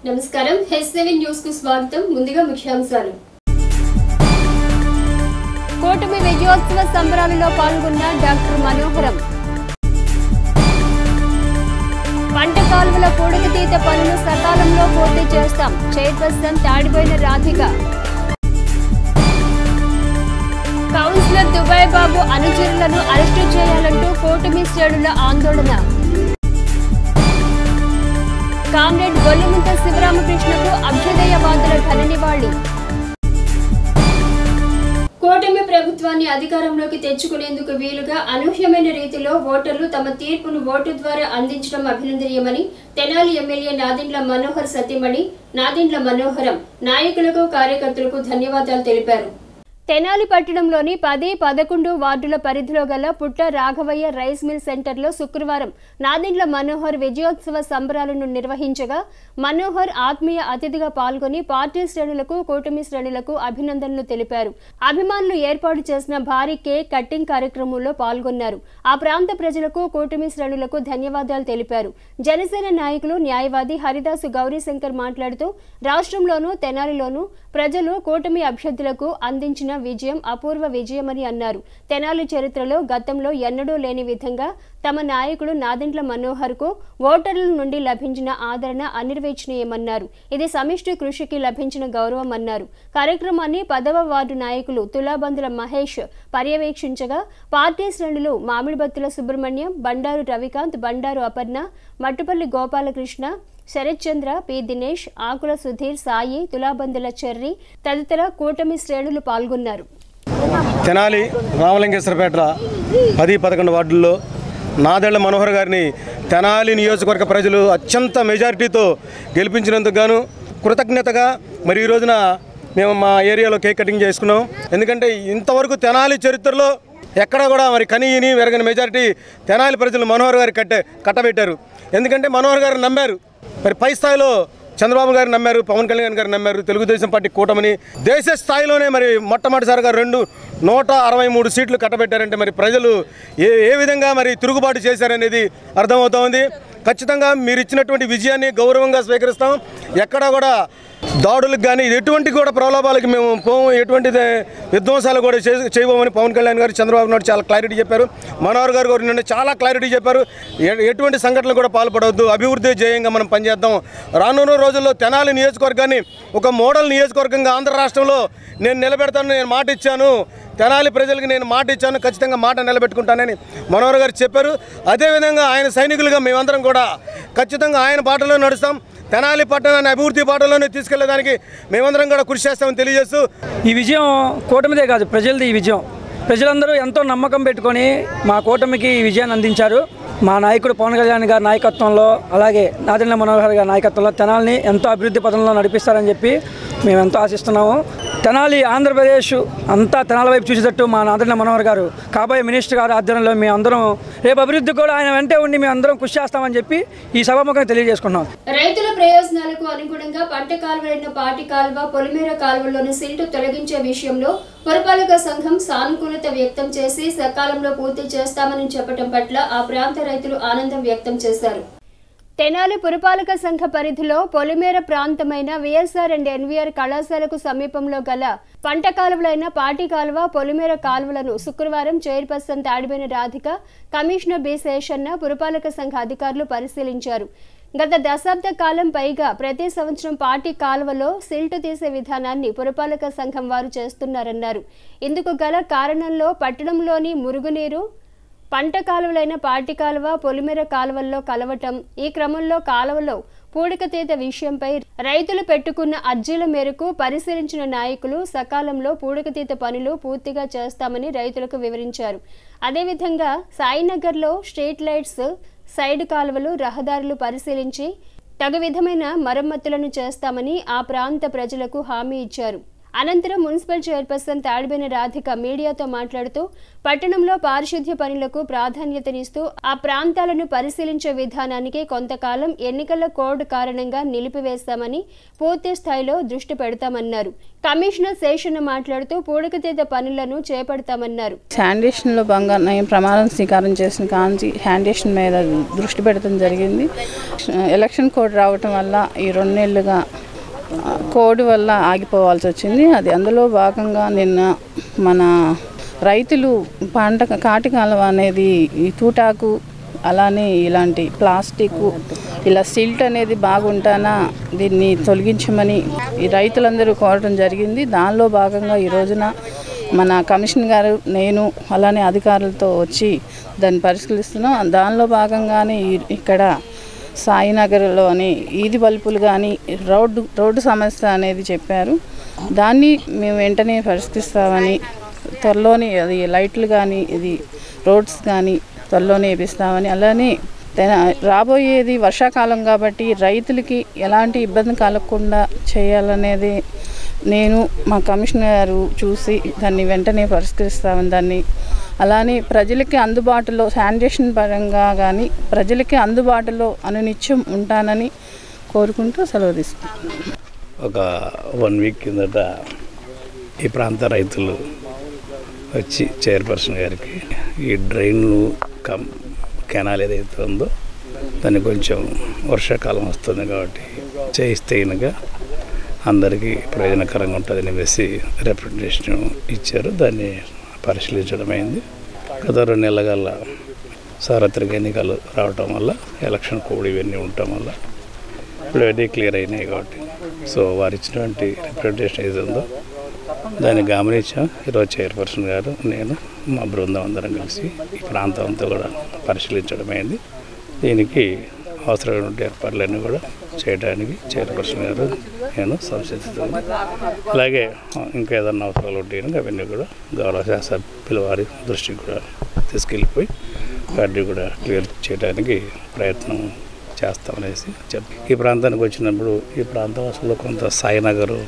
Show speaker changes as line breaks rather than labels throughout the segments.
నమస్కారం H seven news కు స్వాగతం ముందుగా ముఖ్యాంశాలు కూటమి విజయోత్సవ సంబరాలలో పాల్గొన్న డాక్టర్ మనోహరం పంట కాలువల పూడికతీత పనులు సకాలంలో పూర్తి చేస్తాం chairperson తాడిపోయిన Radhika councillor Dubai Babu అనుచరులను అరెస్టు చేయాలంటూ కూటమి శ్రేణుల ఆందోళన కామ్రేడ్ గొల్లిముంత శివరామకృష్ణకు అభ్యుదయవాదుల ఘన నివాళి కూటమి ప్రభుత్వాన్ని అధికారంలోకి తెచ్చుకునేందుకు వీలుగా అనూహ్యమైన రీతిలో ఓటర్లు తమ తీర్పును ఓటు ద్వారా అందించడం అభినందనీయమని తెనాలి ఎమ్మెల్యే నాదిండ్ల మనోహర్ సతీమణి నాదిండ్ల మనోహరం నాయకులకు కార్యకర్తలకు ధన్యవాదాలు తెలిపారు తెనాలి పట్టణంలోని పది పదకొండు వార్డుల పరిధిలో గల పుట్ట రాఘవయ్య రైస్ మిల్ సెంటర్లో శుక్రవారం నాదిండ్ల మనోహర్ విజయోత్సవ సంబరాలను నిర్వహించగా మనోహర్ ఆత్మీయ అతిథిగా పాల్గొని పార్టీ శ్రేణులకు కూటమి శ్రేణులకు అభినందనలు తెలిపారు అభిమానులు ఏర్పాటు చేసిన భారీ కేక్ కట్టింగ్ కార్యక్రమంలో పాల్గొన్నారు ఆ ప్రాంత ప్రజలకు కూటమి శ్రేణులకు ధన్యవాదాలు తెలిపారు జనసేన నాయకులు న్యాయవాది హరిదాసు గౌరీశంకర్ మాట్లాడుతూ రాష్ట్రంలోనూ తెనాలిలోనూ ప్రజలు కూటమి అభ్యర్థులకు అందించిన విజయం అపూర్వ విజయమని అన్నారు తెనాలి చరిత్రలో గతంలో ఎన్నడూ లేని విధంగా తమ నాయకుడు నాదెండ్ల మనోహర్కు ఓటర్ల నుండి లభించిన ఆదరణ అనిర్వచనీయమన్నారు ఇది సమిష్టి కృషికి లభించిన గౌరవం అన్నారు కార్యక్రమాన్ని పదవ వార్డు నాయకులు తులాబందుల మహేష్ పర్యవేక్షించగా పార్టీ శ్రేణులు మామిడిబత్తుల సుబ్రహ్మణ్యం బండారు రవికాంత్ బండారు అపర్ణ మట్టుపల్లి గోపాలకృష్ణ శరత్ చంద్ర పి దినేష్ ఆకుల సుధీర్ సాయి తులాబందుల చెర్రి తదితర కూటమి శ్రేణులు పాల్గొన్నారు
తెనాలి రామలింగేశ్వరపేట పది పదకొండు వార్డుల్లో నాదెళ్ల మనోహర్ గారిని తెనాలి నియోజకవర్గ ప్రజలు అత్యంత మెజారిటీతో గెలిపించినందుకు గాను కృతజ్ఞతగా మరి ఈ రోజున మేము మా ఏరియాలో కేక్ కటింగ్ చేసుకున్నాం ఎందుకంటే ఇంతవరకు తెనాలి చరిత్రలో ఎక్కడ కూడా మరి కనీని వెరగని మెజారిటీ తెనాలి ప్రజలు మనోహర్ గారి కట్టే కట్టబెట్టారు ఎందుకంటే మనోహర్ గారు నమ్మారు మరి పై స్థాయిలో చంద్రబాబు గారు నమ్మారు పవన్ కళ్యాణ్ గారు నమ్మారు తెలుగుదేశం పార్టీ కూటమిని దేశ స్థాయిలోనే మరి మొట్టమొదటిసారిగా రెండు నూట అరవై మూడు సీట్లు కట్టబెట్టారంటే మరి ప్రజలు ఏ ఏ విధంగా మరి తిరుగుబాటు చేశారనేది అర్థమవుతా ఉంది ఖచ్చితంగా మీరు ఇచ్చినటువంటి విజయాన్ని గౌరవంగా స్వీకరిస్తాం ఎక్కడా కూడా దాడులకు కానీ ఎటువంటి కూడా ప్రలోభాలకి మేము పోము ఎటువంటి విధ్వంసాలు కూడా చే చేయబోమని పవన్ కళ్యాణ్ గారు చంద్రబాబు నాయుడు చాలా క్లారిటీ చెప్పారు మనోహర్ గారు గారు నిన్న చాలా క్లారిటీ చెప్పారు ఎ- ఎటువంటి సంఘటనలు కూడా పాల్పడవద్దు అభివృద్ధి ధ్యేయంగా మనం పనిచేద్దాం రానున్న రోజుల్లో తెనాలి నియోజకవర్గాన్ని ఒక మోడల్ నియోజకవర్గంగా ఆంధ్ర రాష్ట్రంలో నేను నిలబెడతాను నేను మాట ఇచ్చాను తెనాలి ప్రజలకు నేను మాట ఇచ్చాను ఖచ్చితంగా మాట నిలబెట్టుకుంటానని మనోహర్ గారు చెప్పారు అదేవిధంగా ఆయన సైనికులుగా మేమందరం కూడా ఖచ్చితంగా ఆయన బాటలో నడుస్తాం తెనాలి పట్టణాన్ని అభివృద్ధి బాటలోనే తీసుకెళ్లేదానికి మేమందరం కూడా కృషి చేస్తామని తెలియజేస్తూ
ఈ విజయం కూటమిదే కాదు ప్రజలది ఈ విజయం ప్రజలందరూ ఎంతో నమ్మకం పెట్టుకొని మా కూటమికి ఈ విజయాన్ని అందించారు మా నాయకుడు పవన్ కళ్యాణ్ గారి నాయకత్వంలో అలాగే నాదెండ్ల మనోహర్ గారి నాయకత్వంలో తెనాలిని ఎంతో అభివృద్ధి పథంలో నడిపిస్తారని చెప్పి మేము ఎంతో ఆశిస్తున్నాము తెనాలి ఆంధ్రప్రదేశ్ అంతా తెనాల వైపు చూసేటట్టు మా నాదెండ్ల మనోహర్ గారు కాబోయే మినిస్టర్ గారి ఆధ్వర్యంలో మేము అందరం రేపు అభివృద్ధి కూడా ఆయన వెంటే ఉండి మేము అందరం కృషి చేస్తామని చెప్పి ఈ సభాముఖంగా తెలియజేసుకున్నాం
రైతుల ప్రయోజనాలకు అనుగుణంగా పంట కాలువలైన పాటి కాలువ పొలిమేర కాలువలోని సిల్టు తొలగించే విషయంలో పురపాలక సంఘం సానుకూలత వ్యక్తం చేసి సకాలంలో పూర్తి చేస్తామని చెప్పడం పట్ల ఆ ప్రాంత రైతులు ఆనందం వ్యక్తం చేశారు తెనాలి పురపాలక సంఘ పరిధిలో పొలిమేర ప్రాంతమైన విఎస్ఆర్ అండ్ ఎన్వీఆర్ కళాశాలకు సమీపంలో గల పంట కాలువలైన పాటి కాలువ పొలిమేర కాలువలను శుక్రవారం chairperson Tadiboina Radhika commissioner B Seshanna పురపాలక సంఘ అధికారులు పరిశీలించారు గత దశాబ్ద కాలం పైగా ప్రతి సంవత్సరం పాటి కాలువలో సిల్టు తీసే విధానాన్ని పురపాలక సంఘం వారు చేస్తున్నారన్నారు ఇందుకు గల కారణంలో పట్టణంలోని మురుగునీరు పంట కాలువలైన పాటి కాలువ పొలిమేర కాలువల్లో కలవటం ఈ క్రమంలో కాలువలో పూడికతీత విషయంపై రైతులు పెట్టుకున్న అర్జీల మేరకు పరిశీలించిన నాయకులు సకాలంలో పూడికతీత పనులు పూర్తిగా చేస్తామని రైతులకు వివరించారు అదేవిధంగా సాయినగర్లో స్ట్రీట్ లైట్స్ సైడ్ కాలువలు రహదారులు పరిశీలించి తగు విధమైన మరమ్మతులను చేస్తామని ఆ ప్రాంత ప్రజలకు హామీ ఇచ్చారు అనంతరం మున్సిపల్ చైర్పర్సన్ తాడిబేన రాధిక మీడియాతో మాట్లాడుతూ పట్టణంలో పారిశుద్ధ్య పనులకు ప్రాధాన్యతనిస్తూ ఆ ప్రాంతాలను పరిశీలించే విధానానికి కొంతకాలం ఎన్నికల కోడ్ కారణంగా నిలిపివేస్తామని పూర్తి స్థాయిలో దృష్టి పెడతామన్నారు కమిషనర్ శేషన్న మాట్లాడుతూ పూడకతీత పనులను చేపడతామన్నారు
శానిటేషన్లో భాగంగా నేను ప్రమాణం స్వీకారం చేసిన కాంచి శానిటేషన్ మీద దృష్టి పెట్టడం జరిగింది ఎలక్షన్ కోడ్ రావటం వల్ల ఈ రెండేళ్లుగా ఆ, కోడ్ వల్ల ఆగిపోవాల్సి వచ్చింది అది అందులో భాగంగా నిన్న మన రైతులు పంట కాటి కాలువ అనేది ఈ తూటాకు అలానే ఇలాంటి ప్లాస్టిక్ ఇలా సిల్ట్ అనేది బాగుంటానా దీన్ని తొలగించమని ఈ రైతులందరూ కోరడం జరిగింది దానిలో భాగంగా ఈ రోజున మన కమిషన్ గారు నేను అలానే అధికారులతో వచ్చి దాన్ని పరిశీలిస్తున్నాం దానిలో భాగంగానే ఈ- ఇక్కడ సాయినగర్లోని ఈది బల్బులు కానీ రోడ్డు రోడ్డు సమస్య అనేది చెప్పారు దాన్ని మేము వెంటనే పరిష్కరిస్తామని త్వరలోనే అది లైట్లు కానీ ఇది రోడ్స్ కానీ త్వరలోనే వేపిస్తామని అలానే తెన- రాబోయేది వర్షాకాలం కాబట్టి రైతులకి ఎలాంటి ఇబ్బంది కలగకుండా చేయాలనేది నేను మా కమిషనర్ గారు చూసి దాన్ని వెంటనే పరిష్కరిస్తామని దాన్ని అలానే ప్రజలకి అందుబాటులో శానిటేషన్ పరంగా కానీ ప్రజలకి అందుబాటులో అనునిత్యం ఉంటానని కోరుకుంటూ సెలవు తీసుకుంటాను
ఒక వన్ వీక్ కిందట ఈ ప్రాంత రైతులు వచ్చి చైర్పర్సన్ గారికి ఈ డ్రైన్లు కమ్ కెనాల్ ఏదైతే ఉందో దాన్ని కొంచెం వర్షాకాలం వస్తుంది కాబట్టి చేయిస్తే కనుక అందరికీ ప్రయోజనకరంగా ఉంటుందని చెప్పేసి రిప్రజెంటేషన్ ఇచ్చారు దాన్ని పరిశీలించడం అయింది గత రెండు నెలల గల్లా సార్వత్రిక ఎన్నికలు రావటం వల్ల ఎలక్షన్ కోడ్ ఇవన్నీ ఉండటం వల్ల ఇప్పుడు అవన్నీ క్లియర్ అయినాయి కాబట్టి సో వారు ఇచ్చినటువంటి రిప్రజెంటేషన్ ఏది ఉందో దాన్ని గమనించాం ఈరోజు చైర్పర్సన్ గారు నేను మా బృందం అందరం కలిసి ఈ ప్రాంతం అంతా కూడా పరిశీలించడం అయింది దీనికి అవసరమైన ఏర్పాట్లన్నీ కూడా చేయడానికి చైర్పర్సన్ గారు నేను సంసిద్ధిస్తాను అలాగే ఇంకా ఏదన్నా అవసరాలు ఉంటే కనుక అవన్నీ కూడా గౌరవ శాసనసభ్యుల వారి దృష్టికి కూడా తీసుకెళ్ళిపోయి వాటిని కూడా క్లియర్ చేయడానికి ప్రయత్నం చేస్తామనేసి చెప్పి ఈ ప్రాంతానికి వచ్చినప్పుడు ఈ ప్రాంత వాసుల్లో కొంత సాయినగరు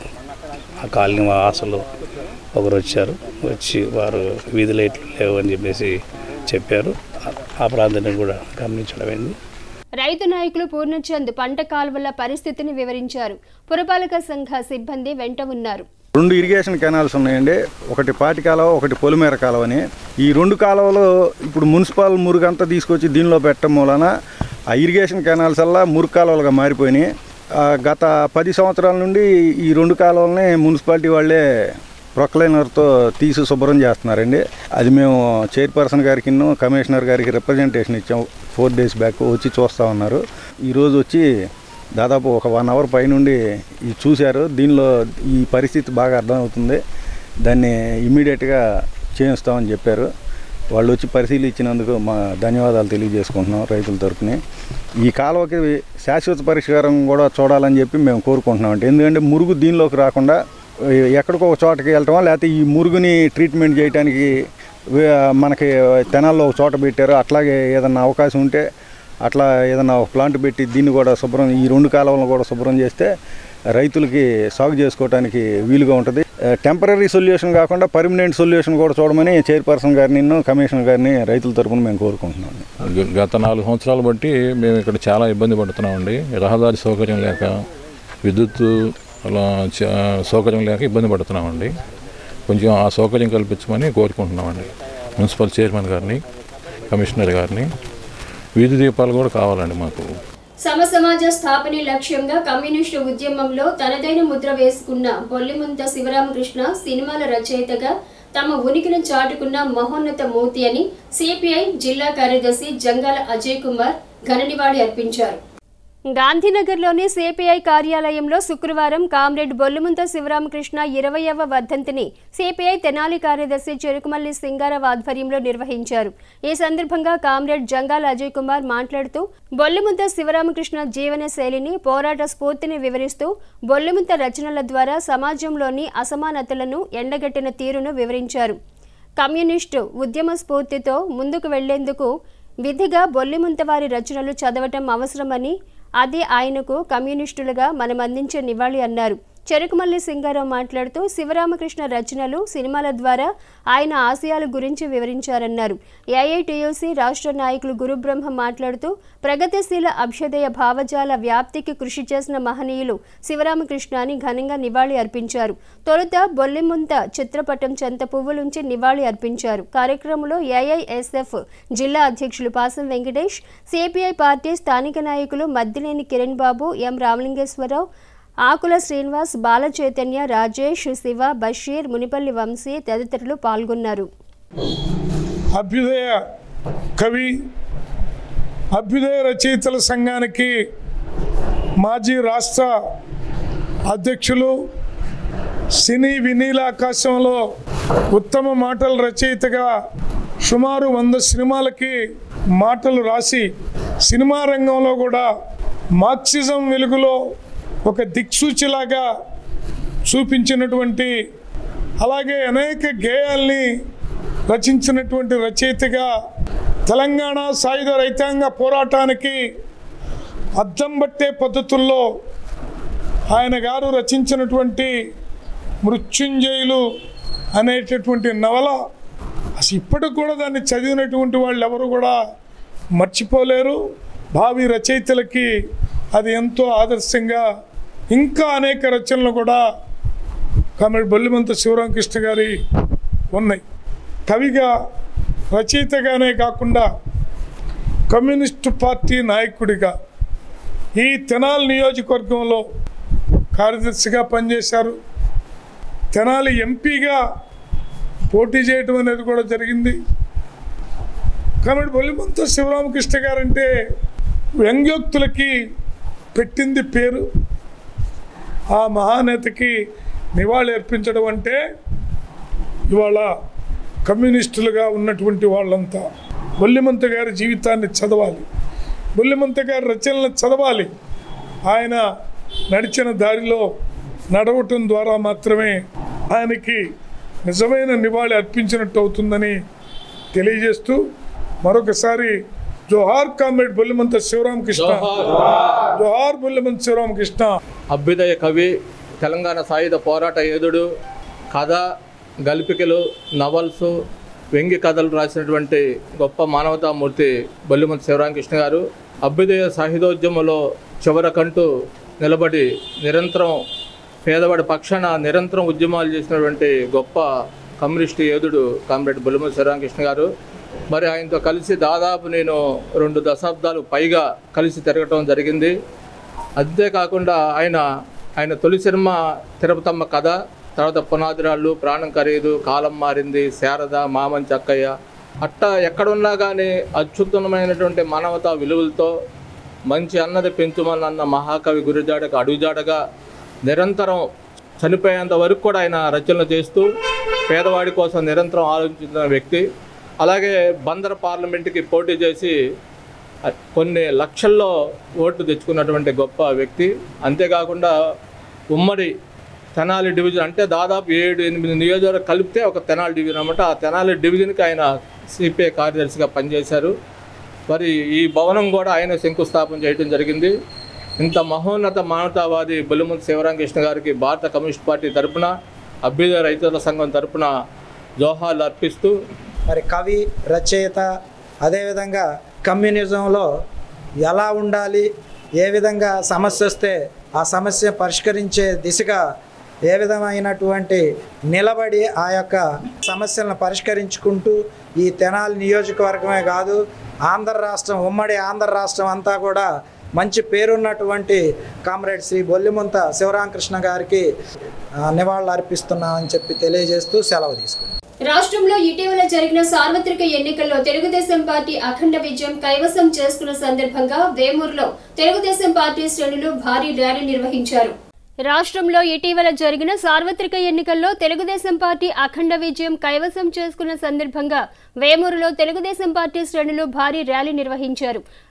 ఆ కాలనీ వాసులు ఒకరు వచ్చారు వచ్చి వారు వీధి లైట్లు లేవు అని చెప్పేసి చెప్పారు ఆ- ఆ ప్రాంతాన్ని కూడా గమనించడమైంది
రైతు నాయకులు పూర్ణచంద్ పంట కాలువల పరిస్థితిని వివరించారు పురపాలక సంఘ సిబ్బంది వెంట ఉన్నారు
రెండు ఇరిగేషన్ కెనాల్స్ ఉన్నాయండి ఒకటి పాటి కాలువ ఒకటి పొలిమేర కాలువ అని ఈ రెండు కాలువలు ఇప్పుడు మున్సిపల్ మురుగంతా తీసుకొచ్చి దీనిలో పెట్టడం మూలన ఆ ఇరిగేషన్ కెనాల్స్ అల్లా మురుగు కాలువలుగా మారిపోయినాయి ఆ, గత పది సంవత్సరాల నుండి ఈ రెండు కాలువలని మున్సిపాలిటీ వాళ్ళే ప్రొక్లైనర్తో తీసి శుభ్రం చేస్తున్నారండి అది మేము చైర్పర్సన్ గారికి కమిషనర్ గారికి రిప్రజెంటేషన్ ఇచ్చాం ఫోర్ డేస్ బ్యాక్ వచ్చి చూస్తూ ఉన్నారు ఈరోజు వచ్చి దాదాపు ఒక వన్ అవర్ పైనుండి ఇది చూశారు దీనిలో ఈ పరిస్థితి బాగా అర్థమవుతుంది దాన్ని ఇమ్మీడియట్గా చేయిస్తామని చెప్పారు వాళ్ళు వచ్చి పరిశీలించినందుకు మా ధన్యవాదాలు తెలియజేసుకుంటున్నాం రైతుల తరపుని ఈ కాలువకి శాశ్వత పరిష్కారం కూడా చూడాలని చెప్పి మేము కోరుకుంటున్నాం అంటే ఎందుకంటే మురుగు దీనిలోకి రాకుండా ఎక్కడికో ఒక చోటకి వెళ్ళటమా లేకపోతే ఈ మురుగుని ట్రీట్మెంట్ చేయడానికి వే- మనకి తెనాల్లో ఒక చోట పెట్టారు అట్లాగే ఏదన్నా అవకాశం ఉంటే అట్లా ఏదన్నా ఒక ప్లాంట్ పెట్టి దీన్ని కూడా శుభ్రం ఈ రెండు కాలువలను కూడా శుభ్రం చేస్తే రైతులకి సాగు చేసుకోవడానికి వీలుగా ఉంటుంది టెంపరీ సొల్యూషన్ కాకుండా పర్మనెంట్ సొల్యూషన్ కూడా చూడమని చైర్పర్సన్ గారిని కమిషనర్ గారిని రైతుల తరపున మేము కోరుకుంటున్నాం
గ- గత నాలుగు సంవత్సరాలు బట్టి మేము ఇక్కడ చాలా ఇబ్బంది పడుతున్నామండి రహదారి సౌకర్యం లేక విద్యుత్ అలా చ- సౌకర్యం లేక ఇబ్బంది పడుతున్నామండి కొంచెం ఆ సౌకర్యం కల్పించమని కోరుకుంటున్నామండి మున్సిపల్ చైర్మన్ గారిని కమిషనర్ గారిని వీధి దీపాలు కూడా కావాలండి మాకు
సమ సమాజ స్థాపనే లక్ష్యంగా కమ్యూనిస్టు ఉద్యమంలో తనదైన ముద్ర వేసుకున్న బొల్లిముంత శివరామకృష్ణ సినిమాల రచయితగా తమ ఉనికిని చాటుకున్న మహోన్నత మూర్తి అని సిపిఐ జిల్లా కార్యదర్శి జంగాల అజయ్ కుమార్ ఘననివాళి అర్పించారు గాంధీనగర్లోని సిపిఐ కార్యాలయంలో శుక్రవారం కామ్రేడ్ బొల్లుముంత శివరామకృష్ణ ఇరవయవ వర్ధంతిని సిపిఐ తెనాలి కార్యదర్శి చెరుకుమల్లి సింగారావు ఆధ్వర్యంలో నిర్వహించారు ఈ సందర్భంగా కామ్రేడ్ జంగాల అజయ్ కుమార్ మాట్లాడుతూ బొల్లుముంత శివరామకృష్ణ జీవన శైలిని పోరాట స్ఫూర్తిని వివరిస్తూ బొల్లుముంత రచనల ద్వారా సమాజంలోని అసమానతలను ఎండగట్టిన తీరును వివరించారు కమ్యూనిస్టు ఉద్యమ స్ఫూర్తితో ముందుకు వెళ్లేందుకు విధిగా బొల్లిముంత వారి రచనలు చదవటం అవసరమని అది ఆయనకు కమ్యూనిస్టులుగా మనం అందించే నివాళి అన్నారు చెరుకుమల్లి సింగారావు మాట్లాడుతూ శివరామకృష్ణ రచనలు సినిమాల ద్వారా ఆయన ఆశయాల గురించి వివరించారన్నారు ఏఐటియుసి రాష్ట్ర నాయకులు గురుబ్రహ్మ మాట్లాడుతూ ప్రగతిశీల అభ్యుదయ భావజాల వ్యాప్తికి కృషి చేసిన మహనీయులు శివరామకృష్ణ అని ఘనంగా నివాళి అర్పించారు తొలుత బొల్లిముంత చిత్రపటం చెంత పువ్వులుంచి నివాళి అర్పించారు కార్యక్రమంలో ఏఐఎస్ఎఫ్ జిల్లా అధ్యక్షులు పాసం వెంకటేష్ సిపిఐ పార్టీ స్థానిక నాయకులు మద్దిలేని కిరణ్ బాబు ఎం రామలింగేశ్వరరావు ఆకుల శ్రీనివాస్ బాల చైతన్య రాజేష్ శివ బషీర్ మునిపల్లి వంశీ తదితరులు పాల్గొన్నారు
అభ్యుదయ కవి అభ్యుదయ రచయితల సంఘానికి మాజీ రాష్ట్ర అధ్యక్షులు సినీ వినీల ఆకాశంలో ఉత్తమ మాటల రచయితగా సుమారు వంద సినిమాలకి మాటలు రాసి సినిమా రంగంలో కూడా మార్క్సిజం వెలుగులో ఒక దిక్సూచిలాగా చూపించినటువంటి అలాగే అనేక గేయాల్ని రచించినటువంటి రచయితగా తెలంగాణ సాయుధ రైతాంగ పోరాటానికి అద్దం పట్టే పద్ధతుల్లో ఆయన గారు రచించినటువంటి మృత్యుంజయులు అనేటటువంటి నవల అసలు ఇప్పటికి కూడా దాన్ని చదివినటువంటి వాళ్ళు ఎవరు కూడా మర్చిపోలేరు భావి రచయితలకి అది ఎంతో ఆదర్శంగా ఇంకా అనేక రచనలు కూడా కామెడి బొల్లిమంత శివరామకృష్ణ గారి ఉన్నాయి కవిగా రచయితగానే కాకుండా కమ్యూనిస్టు పార్టీ నాయకుడిగా ఈ తెనాలి నియోజకవర్గంలో కార్యదర్శిగా పనిచేశారు తెనాలి ఎంపీగా పోటీ చేయడం అనేది కూడా జరిగింది కాబట్టి బొల్లిమంత శివరామకృష్ణ గారంటే వ్యంగ్యోక్తులకి పెట్టింది పేరు ఆ మహానేతకి నివాళి అర్పించడం అంటే ఇవాళ కమ్యూనిస్టులుగా ఉన్నటువంటి వాళ్ళంతా బొల్లిమంత గారి జీవితాన్ని చదవాలి బొల్లిమంత గారి రచనలను చదవాలి ఆయన నడిచిన దారిలో నడవటం ద్వారా మాత్రమే ఆయనకి నిజమైన నివాళి అర్పించినట్టు అవుతుందని తెలియజేస్తూ మరొకసారి జోహార్ కామ్రేడ్ బొల్లిమంత శివరామకృష్ణ జోహార్ బొల్లిమంత శివరామకృష్ణ
అభ్యుదయ కవి తెలంగాణ సాయుధ పోరాట యోధుడు కథ గల్పికలు నవల్స్ వ్యంగ్య కథలు రాసినటువంటి గొప్ప మానవతామూర్తి బొల్లిమంత శివరామకృష్ణ గారు అభ్యుదయ సాహిత్యోద్యమంలో చివరకంటూ నిలబడి నిరంతరం పేదవాడి పక్షాన నిరంతరం ఉద్యమాలు చేసినటువంటి గొప్ప కమ్యూనిస్టు యోధుడు కామ్రేడ్ బొల్లిమంత శివరామకృష్ణ గారు మరి ఆయనతో కలిసి దాదాపు నేను రెండు దశాబ్దాలు పైగా కలిసి తిరగటం జరిగింది అంతేకాకుండా ఆయన ఆయన తొలి సినిమా తిరుపతమ్మ కథ తర్వాత పునాదిరాళ్ళు ప్రాణం ఖరీదు కాలం మారింది శారద మామన్ చక్కయ్య అట్ట ఎక్కడున్నా కానీ అత్యుత్తమమైనటువంటి మానవతా విలువలతో మంచి అన్నది పెంచుమన్న మహాకవి గురిజాడకు అడుగుజాడగా నిరంతరం చనిపోయేంత వరకు కూడా ఆయన రచనలు చేస్తూ పేదవాడి కోసం నిరంతరం ఆలోచించిన వ్యక్తి అలాగే బందర్ పార్లమెంట్కి పోటీ చేసి కొన్ని లక్షల్లో ఓట్లు తెచ్చుకున్నటువంటి గొప్ప వ్యక్తి అంతేకాకుండా ఉమ్మడి తెనాలి డివిజన్ అంటే దాదాపు ఏడు ఎనిమిది నియోజకవర్గం కలిపితే ఒక తెనాలి డివిజన్ అనమాట ఆ తెనాలి డివిజన్కి ఆయన సిపిఐ కార్యదర్శిగా పనిచేశారు మరి ఈ భవనం కూడా ఆయన శంకుస్థాపన చేయడం జరిగింది ఇంత మహోన్నత మానవతావాది బొల్లిమంది శివరామకృష్ణ గారికి భారత కమ్యూనిస్ట్ పార్టీ తరపున అభ్యుదయ రైతుల సంఘం తరపున జోహార్లు అర్పిస్తూ
మరి కవి రచయిత అదేవిధంగా కమ్యూనిజంలో ఎలా ఉండాలి ఏ విధంగా సమస్య వస్తే ఆ సమస్య పరిష్కరించే దిశగా ఏ విధమైనటువంటి నిలబడి ఆ యొక్క సమస్యలను పరిష్కరించుకుంటూ ఈ తెనాలి నియోజకవర్గమే కాదు ఆంధ్ర రాష్ట్రం ఉమ్మడి ఆంధ్ర రాష్ట్రం అంతా కూడా మంచి పేరున్నటువంటి కామ్రేడ్ శ్రీ బొల్లిముంత శివరామకృష్ణ గారికి ఆ, నివాళులు అర్పిస్తున్నామని చెప్పి తెలియజేస్తూ సెలవు తీసుకున్నాం
రాష్ట్రంలో ఇటీవల జరిగిన సార్వత్రిక ఎన్నికల్లో తెలుగుదేశం పార్టీ అఖండ విజయం కైవసం చేసుకున్న సందర్భంగా వేమూరులో తెలుగుదేశం పార్టీ శ్రేణులు భారీ ర్యాలీ నిర్వహించారు రాష్ట్రంలో ఇటీవల జరిగిన సార్వత్రిక ఎన్నికల్లో తెలుగుదేశం పార్టీ అఖండ విజయం కైవసం చేసుకున్న సందర్భంగా వేమూరులో తెలుగుదేశం పార్టీ శ్రేణులు భారీ ర్యాలీ నిర్వహించారు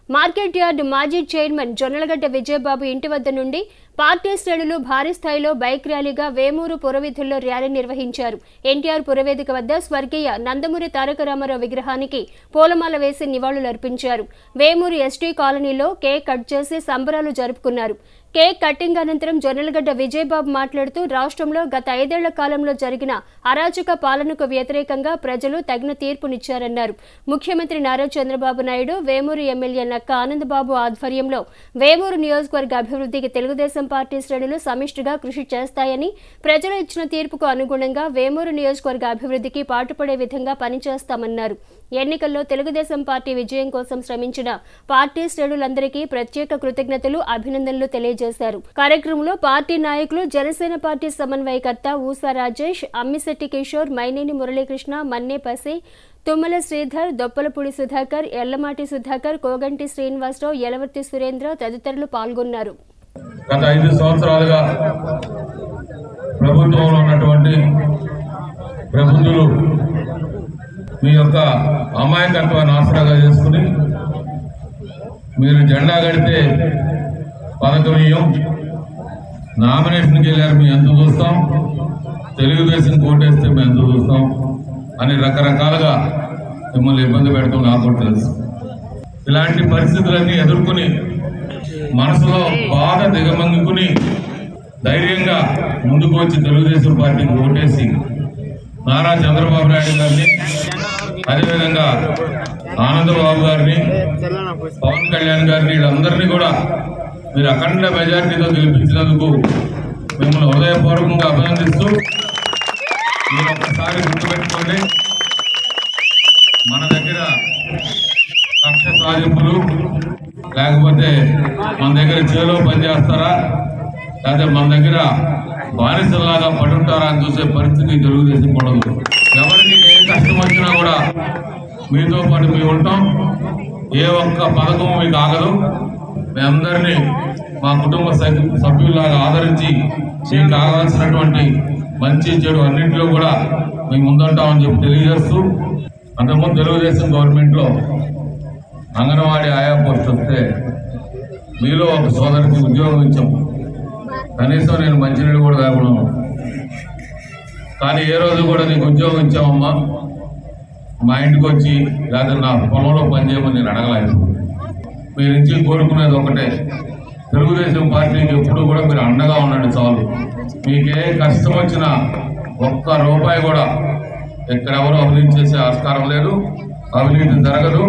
మార్కెట్ యార్డ్ మాజీ చైర్మన్ జొన్నలగడ్డ విజయబాబు ఇంటి వద్ద నుండి పార్టీ శ్రేణులు భారీ స్థాయిలో బైక్ ర్యాలీగా వేమూరు పురవీధుల్లో ర్యాలీ నిర్వహించారు ఎన్టీఆర్ పురవేదిక వద్ద స్వర్గీయ నందమూరి తారక రామారావు విగ్రహానికి పూలమాల వేసి నివాళులర్పించారు వేమూరు ఎస్టీ కాలనీలో కేక్ కట్ చేసి సంబరాలు జరుపుకున్నారు కేక్ కటింగ్ అనంతరం జొన్నలగడ్డ విజయబాబు మాట్లాడుతూ రాష్ట్రంలో గత ఐదేళ్ల కాలంలో జరిగిన అరాచక పాలనకు వ్యతిరేకంగా ప్రజలు తగిన తీర్పునిచ్చారన్నారు ముఖ్యమంత్రి నారా చంద్రబాబు నాయుడు వేమూరు ఎమ్మెల్యే నక్క ఆనందబాబు ఆధ్వర్యంలో వేమూరు నియోజకవర్గ అభివృద్ధికి తెలుగుదేశం పార్టీ శ్రేణులు సమిష్టిగా కృషి చేస్తాయని ప్రజలు ఇచ్చిన తీర్పుకు అనుగుణంగా వేమూరు నియోజకవర్గ అభివృద్ధికి పాటుపడే విధంగా పనిచేస్తామన్నారు ఎన్నికల్లో తెలుగుదేశం పార్టీ విజయం కోసం శ్రమించిన పార్టీ శ్రేణులందరికీ ప్రత్యేక కృతజ్ఞతలు అభినందనలు తెలియజేశారు కార్యక్రమంలో పార్టీ నాయకులు జనసేన పార్టీ సమన్వయకర్త ఊసా రాజేష్ అమ్మిశెట్టి కిషోర్ మైనేని మురళీకృష్ణ మన్నే పసి తుమ్మల శ్రీధర్ దొప్పలపూడి సుధాకర్ ఎల్లమాటి సుధాకర్ కోగంటి శ్రీనివాసరావు యలవర్తి సురేంద్ర తదితరులు పాల్గొన్నారు
గత ఐదు సంవత్సరాలుగా ప్రభుత్వంలో ఉన్నటువంటి ప్రబుద్ధులు మీ యొక్క అమాయకత్వాన్ని ఆసరాగా చేసుకుని మీరు జెండా కడితే పథకమీయం నామినేషన్కి వెళ్ళారు మేము ఎంత చూస్తాం తెలుగుదేశం కోటేస్తే మేము ఎంత చూస్తాం అని రకరకాలుగా మిమ్మల్ని ఇబ్బంది పెడతాం నాకు కూడా తెలుసు ఇలాంటి పరిస్థితులన్నీ ఎదుర్కొని మనసులో బాధ దిగమంగుకుని ధైర్యంగా ముందుకు వచ్చి తెలుగుదేశం పార్టీకి ఓటేసి నారా చంద్రబాబు నాయుడు గారిని అదేవిధంగా ఆనందబాబు గారిని పవన్ కళ్యాణ్ గారిని వీళ్ళందరినీ కూడా మీరు అఖండ మెజారిటీతో గెలిపించినందుకు మిమ్మల్ని హృదయపూర్వకంగా అభినందిస్తూ మీరు ఒక్కసారి గుర్తుపెట్టుకోండి మన దగ్గర కక్ష సాధింపులు లేకపోతే మన దగ్గర చేలో పనిచేస్తారా లేకపోతే మన దగ్గర బానిసల్లాగా పడుంటారా అని చూసే పరిస్థితి తెలుగుదేశం పడదు ఎవరికి ఏ కష్టం వచ్చినా కూడా మీతో పాటు మేము ఉంటాం ఏ ఒక్క పథకం మీకు ఆగదు మీ అందరినీ మా కుటుంబ సభ్యు- సభ్యుల్లాగా ఆదరించి మీకు కావాల్సినటువంటి మంచి చెడు అన్నింటిలో కూడా మేము ముందుంటామని చెప్పి తెలియజేస్తూ అంతకుముందు తెలుగుదేశం గవర్నమెంట్లో అంగన్వాడీ ఆయా పోస్ట్ వస్తే మీలో ఒక సోదరికి ఉద్యోగం ఇచ్చాం కనీసం నేను మంచినీళ్ళు కూడా తాగను కానీ ఏ రోజు కూడా నీకు ఉద్యోగం ఇచ్చామమ్మా మా ఇంటికి వచ్చి లేదా నా పొలంలో పనిచేయమని నేను అడగలేదు మీ నుంచి కోరుకునేది ఒకటే తెలుగుదేశం పార్టీకి ఎప్పుడు కూడా మీరు అండగా ఉండండి చాలు మీకే కష్టం వచ్చినా ఒక్క రూపాయి కూడా ఎక్కడెవరూ అవినీతి చేసే ఆస్కారం లేదు అవినీతి జరగదు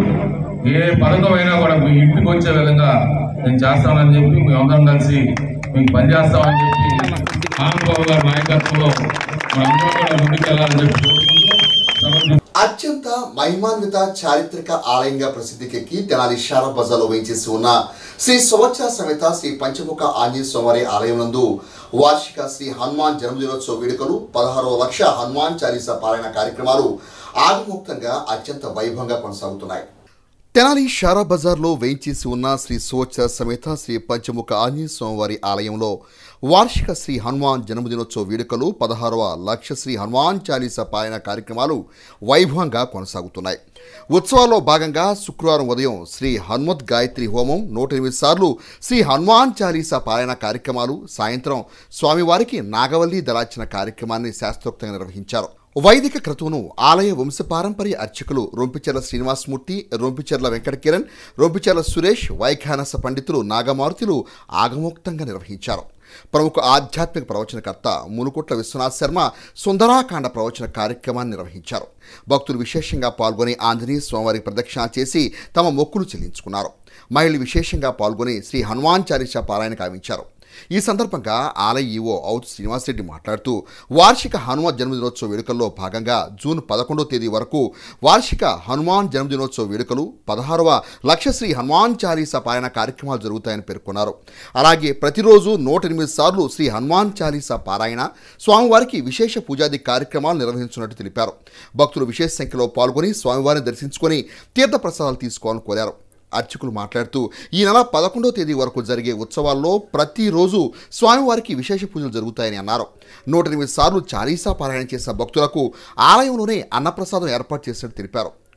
ఏ పథకం అయినా కూడా మీ ఇంటికి వచ్చే విధంగా నేను చేస్తానని చెప్పి మీ అందరం కలిసి మీకు పనిచేస్తామని చెప్పి ఆనందబాబు గారి నాయకత్వంలో మనందరం కూడా ముందుకెళ్ళాలని చెప్పి కోరుకుంటూ సమర్పి-
అత్యంత మహిమాన్విత చారిత్రక ఆలయంగా ప్రసిద్ధికెక్కి తెనాలి షారా బజార్లో వేయించేసి ఉన్న శ్రీ సంవత్సర సమేత శ్రీ పంచముఖ ఆంజనేయ స్వామి ఆలయం నందు వార్షిక శ్రీ హనుమాన్ జన్మదినోత్సవ వేడుకలు పదహారవ లక్ష హనుమాన్ చాలీసా పారాయణ కార్యక్రమాలు ఆగముక్తంగా అత్యంత వైభవంగా కొనసాగుతున్నాయి తెనాలి షారా బజార్లో వేయించేసి ఉన్న శ్రీ సోచ సమేత శ్రీ పంచముఖ ఆంజనేయ స్వామివారి ఆలయంలో వార్షిక శ్రీ హనుమాన్ జన్మదినోత్సవ వేడుకలు పదహారవ లక్ష శ్రీ హనుమాన్ చాలీసా పారాయణ కార్యక్రమాలు వైభవంగా కొనసాగుతున్నాయి ఉత్సవాల్లో భాగంగా శుక్రవారం ఉదయం శ్రీ హనుమత్ గాయత్రి హోమం నూట ఎనిమిది సార్లు శ్రీ హనుమాన్ చాలీసా పారాయణ కార్యక్రమాలు సాయంత్రం స్వామివారికి నాగవల్లి దళార్చన కార్యక్రమాన్ని శాస్త్రోక్తంగా నిర్వహించారు వైదిక క్రతువును ఆలయ వంశపారంపర్య అర్చకులు రొంపిచెర్ల శ్రీనివాసమూర్తి రొంపిచెర్ల వెంకట కిరణ్ రొంపిచెర్ల సురేష్ వైఖానస పండితులు నాగమారుతులు ఆగమోక్తంగా నిర్వహించారు ప్రముఖ ఆధ్యాత్మిక ప్రవచనకర్త మునుకుట్ల విశ్వనాథ్ శర్మ సుందరాకాండ ప్రవచన కార్యక్రమాన్ని నిర్వహించారు భక్తులు విశేషంగా పాల్గొని ఆంజనేయ స్వామివారికి ప్రదక్షిణ చేసి తమ మొక్కులు చెల్లించుకున్నారు మహిళలు విశేషంగా పాల్గొని శ్రీ హనుమాన్ చాలీసా పారాయణ కావించారు ఈ సందర్భంగా ఆలయ ఈవో ఔత్ శ్రీనివాసరెడ్డి మాట్లాడుతూ వార్షిక హనుమాన్ జన్మదినోత్సవ వేడుకల్లో భాగంగా జూన్ పదకొండో తేదీ వరకు వార్షిక హనుమాన్ జన్మదినోత్సవ వేడుకలు పదహారవ లక్షశ్రీ హనుమాన్ చాలీసా పారాయణ కార్యక్రమాలు జరుగుతాయని పేర్కొన్నారు అలాగే ప్రతిరోజు నూట ఎనిమిది సార్లు శ్రీ హనుమాన్ చాలీసా పారాయణ స్వామివారికి విశేష పూజాది కార్యక్రమాలు నిర్వహించినట్టు తెలిపారు భక్తులు విశేష సంఖ్యలో పాల్గొని స్వామివారిని దర్శించుకొని తీర్థప్రసాదాలు తీసుకోవాలని కోరారు అర్చకులు మాట్లాడుతూ ఈ నెల పదకొండో తేదీ వరకు జరిగే ఉత్సవాల్లో ప్రతిరోజు స్వామివారికి విశేష పూజలు జరుగుతాయని అన్నారు నూట ఎనిమిది సార్లు చాలీసా పారాయణ చేసిన భక్తులకు ఆలయంలోనే అన్నప్రసాదం ఏర్పాటు చేసినట్టు తెలిపారు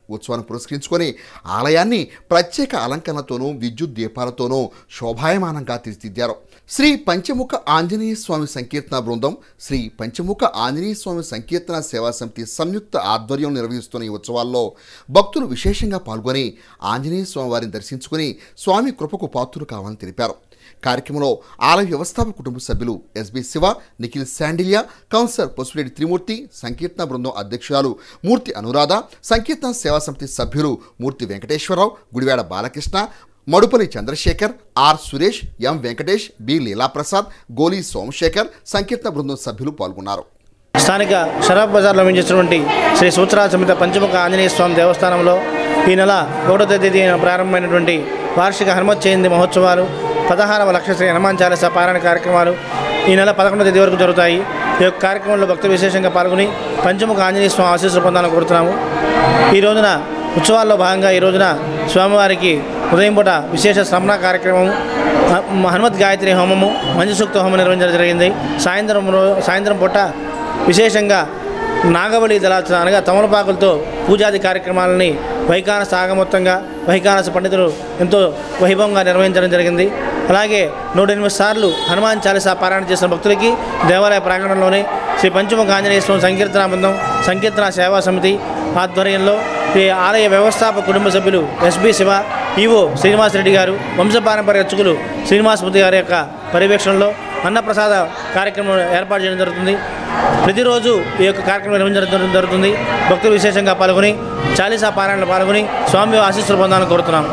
ఉత్సవాన్ని పురస్కరించుకొని ఆలయాన్ని ప్రత్యేక అలంకరణతోనూ విద్యుత్ దీపాలతోనూ శోభాయమానంగా తీర్చిదిద్దారు శ్రీ పంచముఖ ఆంజనేయ స్వామి సంకీర్తన బృందం శ్రీ పంచముఖ ఆంజనేయ స్వామి సంకీర్తన సేవా సమితి సంయుక్త ఆధ్వర్యం నిర్వహిస్తున్న ఈ ఉత్సవాల్లో భక్తులు విశేషంగా పాల్గొని ఆంజనేయ స్వామి వారిని దర్శించుకుని స్వామి కృపకు పాత్రులు కావాలని తెలిపారు కార్యక్రమంలో ఆలయ వ్యవస్థాపక కుటుంబ సభ్యులు ఎస్బి శివ నిఖిల్ శాండిలియా కౌన్సిలర్ పసుపురెడ్డి త్రిమూర్తి సంకీర్తన బృందం అధ్యక్షురాలు మూర్తి అనురాధ సంకీర్తన సేవా సమితి సభ్యులు Murthy Venkateswararao Gudivada Balakrishna Madupalli Chandrasekhar R Suresh M Venkatesh B Leelaprasad Goli Somasekhar సంకీర్తన బృందం సభ్యులు పాల్గొన్నారు
స్థానిక షరాబ్ బజార్లో మించినటువంటి శ్రీ సూత్రాల సమిత పంచముఖ ఆంజనేయ స్వామి దేవస్థానంలో ఈ నెల ఒకటో తేదీన ప్రారంభమైనటువంటి వార్షిక హనుమత్ జయంతి మహోత్సవాలు పదహారవ లక్ష శ్రీ హనుమాన్ చాలీసా పారాయణ కార్యక్రమాలు ఈ నెల పదకొండవ తేదీ వరకు జరుగుతాయి ఈ యొక్క కార్యక్రమంలో భక్తులు విశేషంగా పాల్గొని పంచముఖ ఆంజనేయ స్వామి ఆశీస్సులు పొందాలని కోరుతున్నాము ఈ రోజున ఉత్సవాల్లో భాగంగా ఈ రోజున స్వామివారికి ఉదయం పూట విశేష శ్రమణ కార్యక్రమము మ- హనుమత్ గాయత్రి హోమము మంజు సూక్త హోమం నిర్వహించడం జరిగింది సాయంత్రం రో- సాయంత్రం పూట విశేషంగా నాగబలి దళార్చన అనగా తమలపాకులతో పూజాది కార్యక్రమాలని వైకానస ఆగమొత్తంగా వైకానస పండితులు ఎంతో వైభవంగా నిర్వహించడం జరిగింది అలాగే నూట ఎనిమిది సార్లు హనుమాన్ చాలీసా పారాయణ చేసిన భక్తులకి దేవాలయ ప్రాంగణంలోనే శ్రీ పంచముఖ ఆంజనేయ స్వామి సంకీర్తన బృందం సంకీర్తన సేవా సమితి ఆధ్వర్యంలో ఈ ఆలయ వ్యవస్థాపక కుటుంబ సభ్యులు ఎస్బి శివ ఈవో శ్రీనివాసరెడ్డి గారు వంశపారంపర్య అర్చకులు శ్రీనివాసమూర్తి గారి యొక్క పర్యవేక్షణలో అన్నప్రసాద కార్యక్రమం ఏర్పాటు చేయడం జరుగుతుంది ప్రతిరోజు ఈ యొక్క కార్యక్రమం నిర్వహించడం జరుగుతుంది భక్తులు విశేషంగా పాల్గొని చాలీసా పారాయణలో పాల్గొని స్వామి ఆశీస్సులు పొందాలని కోరుతున్నాం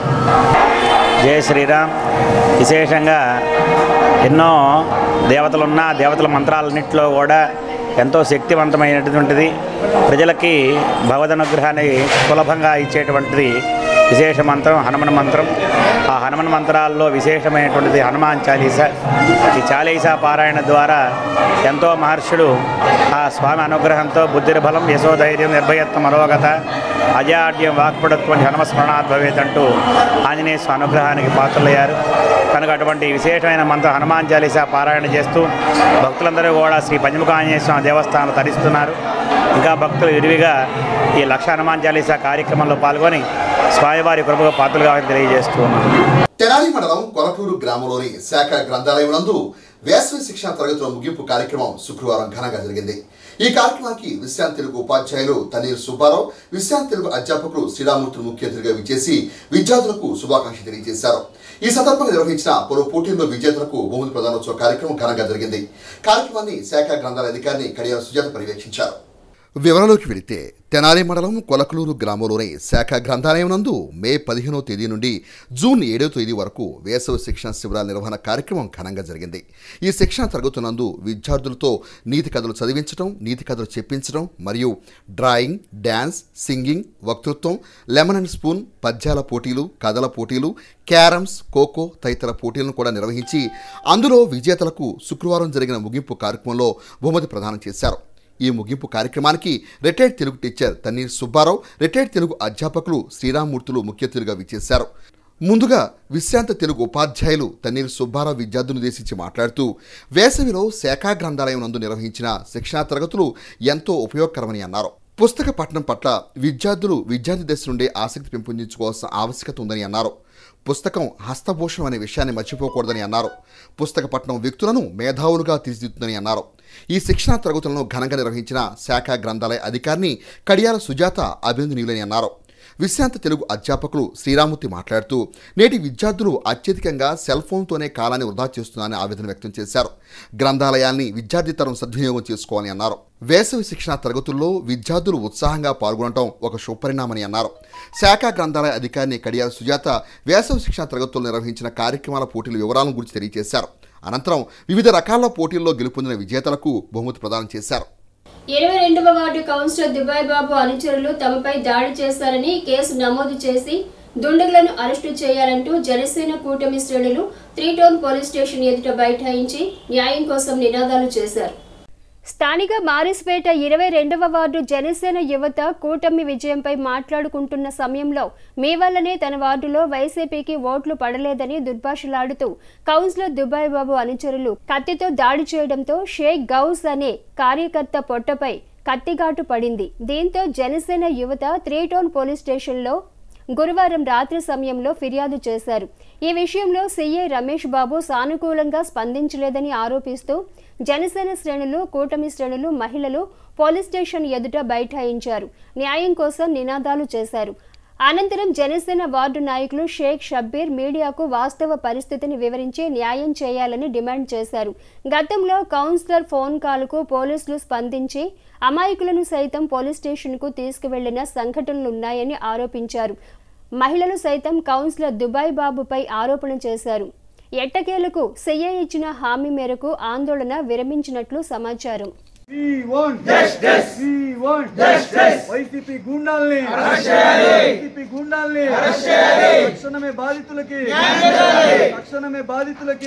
జయ శ్రీరామ్ విశేషంగా ఎన్నో దేవతలున్న దేవతల మంత్రాలన్నింటిలో కూడా ఎంతో శక్తివంతమైనటువంటిది ప్రజలకి భగవద్ అనుగ్రహాన్ని సులభంగా ఇచ్చేటువంటిది విశేష మంత్రం హనుమన్ మంత్రం ఆ హనుమన్ మంత్రాల్లో విశేషమైనటువంటిది హనుమాన్ చాలీస ఈ చాలీసా పారాయణ ద్వారా ఎంతో మహర్షులు ఆ స్వామి అనుగ్రహంతో బుద్ధిర్బలం యశోధైర్యం నిర్భయత్వం మనోగత అజాడ్యం వాక్పడత్వం హనుమస్మరణాత్ భవేత్ అంటూ ఆంజనేయ స్వామి అనుగ్రహానికి పాత్రలయ్యారు కనుక అటువంటి విశేషమైన మంత్రం హనుమాన్ చాలీసా పారాయణ చేస్తూ భక్తులందరూ కూడా శ్రీ పంచముఖ ఆంజనేయ స్వామి దేవస్థానంలో తరిస్తున్నారు ఇంకా భక్తులు విరివిగా ఈ లక్ష హనుమాన్ చాలీసా కార్యక్రమంలో పాల్గొని స్వామివారి కృపగా పాత్రలు కావాలని తెలియజేస్తూ ఉన్నాను
తెనాలి మండలం కొలటూరు గ్రామంలోని శాఖ గ్రంథాలయం నందు వేసవి శిక్షణ తరగతుల ముగింపు కార్యక్రమం శుక్రవారం ఘనంగా జరిగింది ఈ కార్యక్రమానికి విశ్రాంతి తెలుగు ఉపాధ్యాయులు తనీర్ సుబ్బారావు విశ్రాంతి తెలుగు అధ్యాపకులు శ్రీరామూర్తులు ముఖ్య అతిథిగా విచ్చేసి విద్యార్థులకు శుభాకాంక్షలు తెలియజేశారు ఈ సందర్భంగా నిర్వహించిన పలు పోటీల్లో విజేతలకు భూముల ప్రధానోత్సవ కార్యక్రమం ఘనంగా జరిగింది కార్యక్రమాన్ని శాఖ గ్రంథాలయ అధికారిని కడియాల సుజాత పర్యవేక్షించారు వివరాలోకి వెళితే తెనాలి మండలం కొలకలూరు గ్రామంలోని శాఖ గ్రంథాలయం నందు మే పదిహేనో తేదీ నుండి జూన్ ఏడో తేదీ వరకు వేసవి శిక్షణ శిబిరాల నిర్వహణ కార్యక్రమం ఘనంగా జరిగింది ఈ శిక్షణ తరగతునందు విద్యార్థులతో నీతి కథలు చదివించడం నీతి కథలు చెప్పించడం మరియు డ్రాయింగ్ డ్యాన్స్ సింగింగ్ వక్తృత్వం లెమన్ అండ్ స్పూన్ పద్యాల పోటీలు కథల పోటీలు క్యారమ్స్ ఖోఖో తదితర పోటీలను కూడా నిర్వహించి అందులో విజేతలకు శుక్రవారం జరిగిన ముగింపు కార్యక్రమంలో బహుమతి ప్రదానం చేశారు ఈ ముగింపు కార్యక్రమానికి retired Telugu teacher Tanneer Subbarao retired Telugu అధ్యాపకులు శ్రీరామూర్తులు ముఖ్య అతిథులుగా విచ్చేశారు ముందుగా విశ్రాంత తెలుగు ఉపాధ్యాయులు తన్నీర్ సుబ్బారావు విద్యార్థులను ఉద్దేశించి మాట్లాడుతూ వేసవిలో శాఖా గ్రంథాలయం నందు నిర్వహించిన శిక్షణా తరగతులు ఎంతో ఉపయోగకరమని అన్నారు పుస్తక పఠనం పట్ల విద్యార్థులు విద్యార్థి దశ నుండే ఆసక్తి పెంపొందించుకోవాల్సిన ఆవశ్యకత ఉందని అన్నారు పుస్తకం హస్తభూషణం అనే విషయాన్ని మర్చిపోకూడదని అన్నారు పుస్తక పఠనం వ్యక్తులను మేధావులుగా తీర్చిదిద్దుతుందని అన్నారు ఈ శిక్షణా తరగతులను ఘనంగా నిర్వహించిన శాఖ గ్రంథాలయ అధికారిని కడియాల సుజాత అభినందనీయులని అన్నారు విశ్రాంత తెలుగు అధ్యాపకులు శ్రీరామూర్తి మాట్లాడుతూ నేటి విద్యార్థులు అత్యధికంగా సెల్ ఫోన్తోనే కాలాన్ని వృధా చేస్తున్నారని ఆవేదన వ్యక్తం చేశారు గ్రంథాలయాల్ని విద్యార్థి తరం సద్వినియోగం చేసుకోవాలని అన్నారు వేసవి శిక్షణ తరగతుల్లో విద్యార్థులు ఉత్సాహంగా పాల్గొనడం ఒక శుభపరిణామని అన్నారు శాఖ గ్రంథాలయ అధికారిని కడియాల సుజాత వేసవి శిక్షణ తరగతుల్లో నిర్వహించిన కార్యక్రమాల పోటీల వివరాలను గురించి తెలియజేశారు అనంతరం వివిధ రకాల పోటీల్లో గెలుపొందిన విజేతలకు బహుమతి ప్రదానం చేశారు
ఇరవై రెండవ వార్డు కౌన్సిలర్ దుబాయ్ బాబు అనుచరులు తమపై దాడి చేశారని కేసు నమోదు చేసి దుండగులను అరెస్టు చేయాలంటూ జనసేన కూటమి శ్రేణులు త్రీ టౌన్ పోలీస్ స్టేషన్ ఎదుట బైఠాయించి న్యాయం కోసం నినాదాలు చేశారు స్థానిక మారిస్పేట ఇరవై రెండవ వార్డు జనసేన యువత కూటమి విజయంపై మాట్లాడుకుంటున్న సమయంలో మీ వల్లనే తన వార్డులో వైసీపీకి ఓట్లు పడలేదని దుర్భాషలాడుతూ కౌన్సిలర్ దుబాయ్ బాబు అనుచరులు కత్తితో దాడి చేయడంతో షేక్ గౌస్ అనే కార్యకర్త పొట్టపై కత్తిగాటు పడింది దీంతో జనసేన యువత త్రీ టౌన్ పోలీస్ స్టేషన్లో గురువారం రాత్రి సమయంలో ఫిర్యాదు చేశారు ఈ విషయంలో సీఐ రమేష్ బాబు సానుకూలంగా స్పందించలేదని ఆరోపిస్తూ జనసేన శ్రేణులు కూటమి శ్రేణులు మహిళలు పోలీస్ స్టేషన్ ఎదుట బైఠాయించారు న్యాయం కోసం నినాదాలు చేశారు అనంతరం జనసేన వార్డు నాయకులు షేక్ షబ్బీర్ మీడియాకు వాస్తవ పరిస్థితిని వివరించి న్యాయం చేయాలని డిమాండ్ చేశారు గతంలో కౌన్సిలర్ ఫోన్ కాల్కు పోలీసులు స్పందించి అమాయకులను సైతం పోలీస్ స్టేషన్కు తీసుకువెళ్లిన సంఘటనలున్నాయని ఆరోపించారు మహిళలు సైతం కౌన్సిలర్ దుబాయ్ బాబుపై ఆరోపణ చేశారు ఎట్టకేలకు సీఐ ఇచ్చిన హామీ మేరకు ఆందోళన విరమించినట్లు సమాచారం
We want justice. We want justice. YCP గుండాల్ని వైసీపీ గుండాల్ని తక్షణమే బాధితులకి తక్షణమే బాధితులకి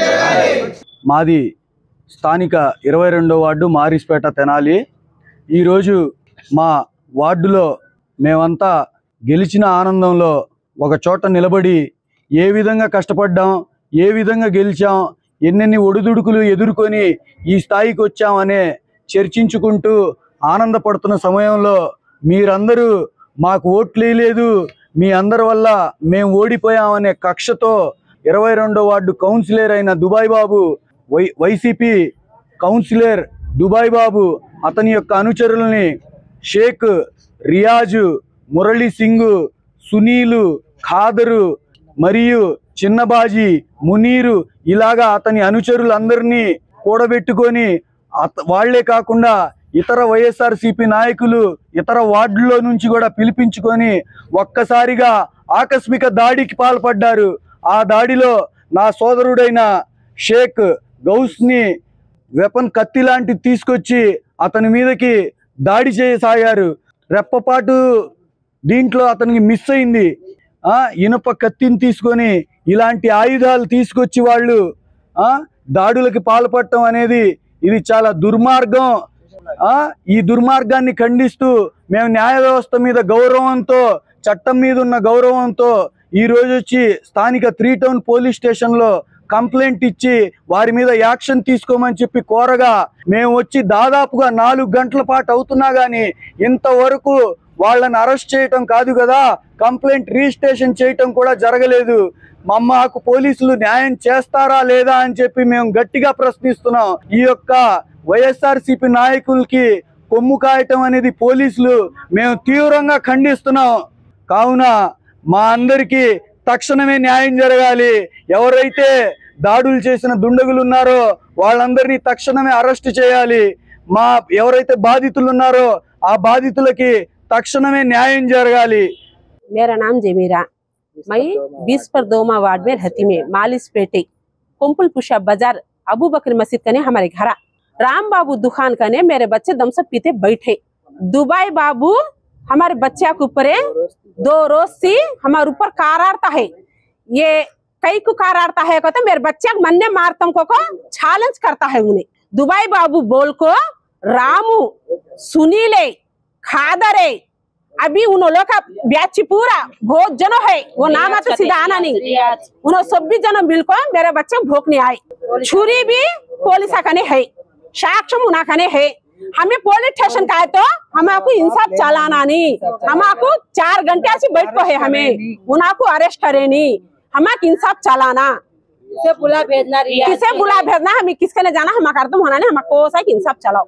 మాది స్థానిక ఇరవై రెండో వార్డు మారిస్పేట తెనాలి ఈరోజు మా వార్డులో మేమంతా గెలిచిన ఆనందంలో ఒక చోట నిలబడి ఏ విధంగా కష్టపడ్డాం ఏ విధంగా గెలిచాం ఎన్నెన్ని ఒడిదుడుకులు ఎదుర్కొని ఈ స్థాయికి వచ్చామనే చర్చించుకుంటూ ఆనందపడుతున్న సమయంలో మీరందరూ మాకు ఓట్లు వేయలేదు మీ అందరి వల్ల మేము ఓడిపోయామనే కక్షతో ఇరవై రెండో వార్డు కౌన్సిలర్ అయిన Dubai Babu Y YCP councillor Dubai Babu అతని యొక్క అనుచరుల్ని షేక్ రియాజు మురళీ సింగ్ సునీలు ఖాదరు మరియు చిన్నబాజీ మునీరు ఇలాగా అతని అనుచరులందరినీ కూడబెట్టుకొని అత వాళ్లే కాకుండా ఇతర వైఎస్ఆర్సీపీ నాయకులు ఇతర వార్డుల్లో నుంచి కూడా పిలిపించుకొని ఒక్కసారిగా ఆకస్మిక దాడికి పాల్పడ్డారు ఆ దాడిలో నా సోదరుడైన షేక్ గౌస్ని వెపన్ కత్తి లాంటిది తీసుకొచ్చి అతని మీదకి దాడి చేయసాగారు రెప్పపాటు దీంట్లో అతనికి మిస్ అయింది ఆ ఇనుప కత్తిని తీసుకొని ఇలాంటి ఆయుధాలు తీసుకొచ్చి వాళ్ళు ఆ దాడులకి పాల్పడటం అనేది ఇది చాలా దుర్మార్గం ఆ ఈ దుర్మార్గాన్ని ఖండిస్తూ మేము న్యాయ వ్యవస్థ మీద గౌరవంతో చట్టం మీద ఉన్న గౌరవంతో ఈ రోజు వచ్చి స్థానిక త్రీ టౌన్ పోలీస్ స్టేషన్లో కంప్లైంట్ ఇచ్చి వారి మీద యాక్షన్ తీసుకోమని చెప్పి కోరగా మేము వచ్చి దాదాపుగా నాలుగు గంటల పాటు అవుతున్నా కానీ ఇంతవరకు వాళ్ళని అరెస్ట్ చేయటం కాదు కదా కంప్లైంట్ రిజిస్ట్రేషన్ చేయటం కూడా జరగలేదు మా మాకు పోలీసులు న్యాయం చేస్తారా లేదా అని చెప్పి మేము గట్టిగా ప్రశ్నిస్తున్నాం ఈ యొక్క వైఎస్ఆర్సీపీ నాయకులకి కొమ్ము కాయటం అనేది పోలీసులు మేము తీవ్రంగా ఖండిస్తున్నాం కావున మా అందరికీ తక్షణమే న్యాయం జరగాలి ఎవరైతే దాడులు చేసిన దుండగులు ఉన్నారో వాళ్ళందరినీ తక్షణమే అరెస్ట్ చేయాలి మా ఎవరైతే బాధితులు ఉన్నారో ఆ బాధితులకి తక్షణమే న్యాయం జరగాలి
मेरा नाम जमीरा मैं बीस पर दोमा वार्ड में रहती में मालिस पेटे कुंपल पुषा बाजार अबू बकर मस्जिद कने हमारे घर राम बाबू दुकान कने मेरे बच्चे दम से पीते बैठे दुबई बाबू हमारे बच्चा के ऊपर दो रोज से हमारे ऊपर कारारता है ये कई को कारारता है कहते मेरे बच्चा मन ने मारतम को, को चैलेंज करता है उन्हें दुबई बाबू बोल को रामू सुनीले खादरे अभी उन लोगों का बैच पूरा बहुत जनो है वो नाम तो सीधा आना नहीं उन्होंने सब भी जनो मिलकर मेरे बच्चे भोगने आए छुरी भी पुलिस कने है साक्ष्य मुना कने है हमें पुलिस स्टेशन का है तो हमको इंसाफ चलाना नहीं हमको चार घंटे से बैठ को है हमें उनको अरेस्ट करे नहीं हमारे इंसाफ चलाना किसे बुला भेजना किसे बुला भेजना हमें किसके लिए जाना हम कर होना नहीं हमको है कि इंसाफ चलाओ